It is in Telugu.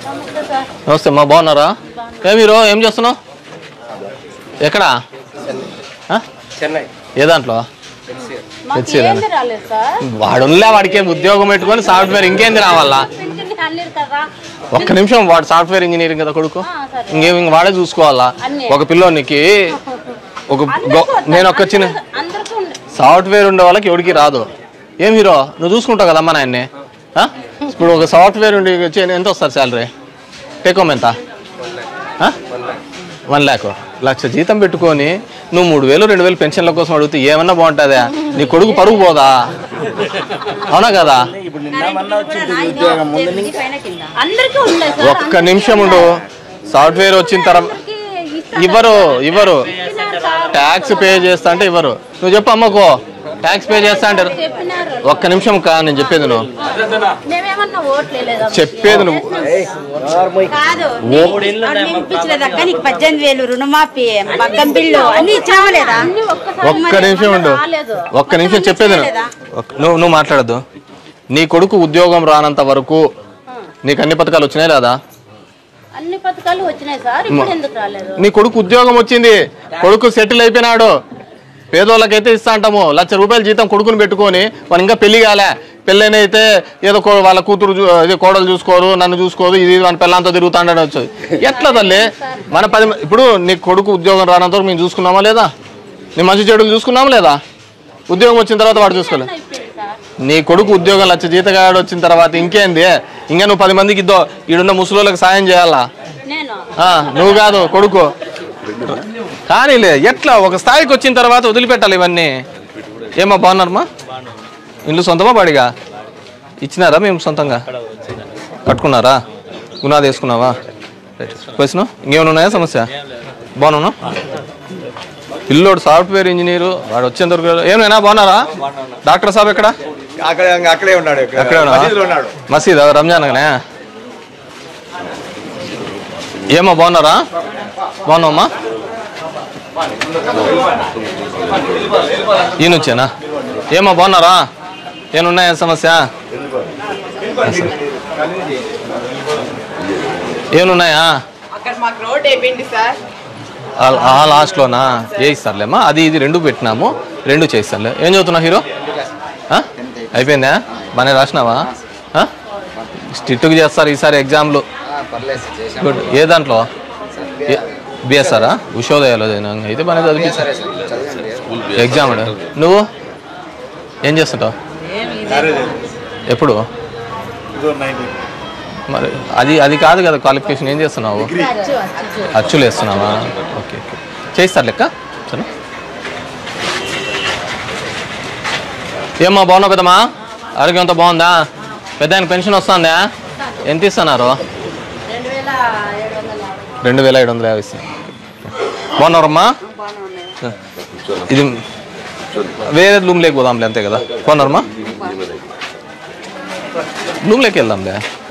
నమస్తే అమ్మా బాగున్నారా ఏ మీరు ఏం చేస్తున్నావు ఎక్కడా ఆ? చెన్నై ఏ దాంట్లో మాకు తెచ్చేదా? ఏంది రాలేదు సార్ వాడున్లే వాడికి ఏం ఉద్యోగం పెట్టుకొని సాఫ్ట్వేర్ ఇంకేంది రావాలా పింఛన్ అన్నారు కదా ఒక్క నిమిషం వాడు సాఫ్ట్వేర్ ఇంజనీరింగ్ కదా కొడుకు ఆ, సరే. ఇంకేం ఇంక వాడే చూసుకోవాలా అన్నీ. ఒక పిల్లోనికి ఒక గో- నేను ఒక చిన్న అందరికీ ఉంది సాఫ్ట్వేర్ ఉండే వాళ్ళకి ఎవరికి రాదు ఏం హీరో నువ్వు చూసుకుంటావు కదమ్మా నాయన్ని ఆ? ఇప్పుడు ఒక సాఫ్ట్వేర్ ఉండి వచ్చి ఎంత వస్తారు శాలరీ టేక్ హోమ్ ఎంత వన్ ల్యాక్ లక్ష జీతం పెట్టుకొని నువ్వు మూడు వేలు రెండు వేలు పెన్షన్ల కోసం అడిగితే ఏమన్నా బాగుంటుందా నీ కొడుకు పరుగు పోదా అవునా కదా అందరికీ ఉండలేదు సార్ ఒక్క నిమిషం ఉండు సాఫ్ట్వేర్ వచ్చిన తర్వాత అందరికీ ఇస్తారు ఇవ్వరు ఇవ్వరు చెప్పినారు సార్ ట్యాక్స్ పే చేస్తా అంటే ఇవ్వరు నువ్వు చెప్పు అమ్మకో ట్యాక్స్ పే చేస్తా అంటారు చెప్పినారు ఒక్క నిమిషం కా నేను చెప్పేది నువ్వు మేమేమన్నా ఓట్లు వేయలేదా చెప్పేది నువ్వు కాదు ఇప్పించలేదు అక్క నీకు పద్దెనిమిది వేలు రుణమాఫీ మగ్గం బిల్లు అన్ని ఇచ్చినావా లేదా అన్ని ఒక్కసారి ఒక్క నిమిషం ఉండు రాలేదు ఒక్క నిమిషం చెప్పేది నువ్వు. ఒక్క- నువ్వు నువ్వు మాట్లాడద్దు నీ కొడుకు ఉద్యోగం రానంత వరకు నీకు అన్ని పథకాలు వచ్చినాయి లేదా అన్ని పథకాలు వచ్చినాయి సార్ ఇప్పుడు ఎందుకు రాలేదు నీ కొడుకు ఉద్యోగం వచ్చింది కొడుకు సెటిల్ అయిపోయినాడు పేదోళ్ళకైతే ఇస్తా అంటాము లక్ష రూపాయల జీతం కొడుకుని పెట్టుకొని వాళ్ళు ఇంకా పెళ్లి కాలే పెళ్ళైన అయితే ఏదో కో- వాళ్ళ కూతురు చూ- ఇది కోడలు చూసుకోరు నన్ను చూసుకోరు ఇది మన పిల్లలతో తిరుగుతాడని వచ్చి ఎట్లా తల్లి మన పది మ- ఇప్పుడు నీ కొడుకు ఉద్యోగం రానంత వరకు మేము చూసుకున్నామా లేదా నీ మంచి చెడులు చూసుకున్నామా లేదా ఉద్యోగం వచ్చిన తర్వాత వాడు చూసుకోలేదు అయిపోయింది సార్ నీ కొడుకు ఉద్యోగం లక్ష జీతగాడు వచ్చిన తర్వాత ఇంకేంది ఇంకా నువ్వు పది మందికి ఇద్దో ఈడున్న ముసలోళ్ళకి సాయం చేయాలా నేను ఆ, నువ్వు కాదు కొడుకు కానీలే ఎట్లా ఒక స్థాయికి వచ్చిన తర్వాత వదిలిపెట్టాలి ఇవన్నీ ఏమో బాగున్నారమ్మా ఇల్లు సొంతమా బాడిగా ఇచ్చినారా మేము సొంతంగా కట్టుకున్నారా గునాది వేసుకున్నావా క్వశ్చన్ ఇంకేమైనా ఉన్నాయా సమస్య బాగున్నా పిల్లోడు సాఫ్ట్వేర్ ఇంజనీరు వాడు వచ్చేంత వరకు ఏమైనా బాగున్నారా డాక్టర్ సాబ్ ఎక్కడ అక్కడ అక్కడే ఉన్నాడు ఇక్కడ. అక్కడే ఉన్నావా? మసీదులో ఉన్నాడు మసీద్ రంజాన్ అనే ఏమో బాగున్నారా బాగున్నావమ్మా ఈ నుంచేనా ఏమో బాగున్నారా ఏమున్నాయా సమస్య ఏమున్నాయా అక్కడ మాకు రోడ్ అయిపోయింది సార్ ఆ- ఆ లాస్ట్లోనా చేయిస్తారులేమ్మా అది ఇది రెండు పెట్టినాము రెండు చేయిస్తారులే ఏం చదువుతున్నావు హీరో ఆ? అయిపోయిందా బాగానే రాసినావా ఆ? స్ట్రిక్ట్గా చేస్తారు ఈసారి ఎగ్జామ్లు గుడ్ ఏ దాంట్లో బిఎస్ఆరా ఉషోదయాలో చదివినా. అయితే బాగానే చదివించారు ఎగ్జామ్ నువ్వు ఏం చేస్తుంటావు ఎప్పుడు మరి అది అది కాదు కదా క్వాలిఫికేషన్ ఏం చేస్తున్నావు అచ్చులు వేస్తున్నావా ఓకే ఓకే చేయిస్తారు లెక్క సరే ఏమ్మా బాగున్నావు కదమ్మా ఆరోగ్యం అంతా బాగుందా పెద్ద ఆయన పెన్షన్ వస్తుందా ఎంత ఇస్తున్నారు రెండు వేల ఏడు వందల యాభై రెండు వేల ఏడు వందల యాభై ఇస్తున్నారు బాగున్నారమ్మా ఇది వేరే రూమ్ లేకపోదాంలే అంతే కదా బాగున్నారమ్మా రూమ్ లేకి వెళ్దాంలే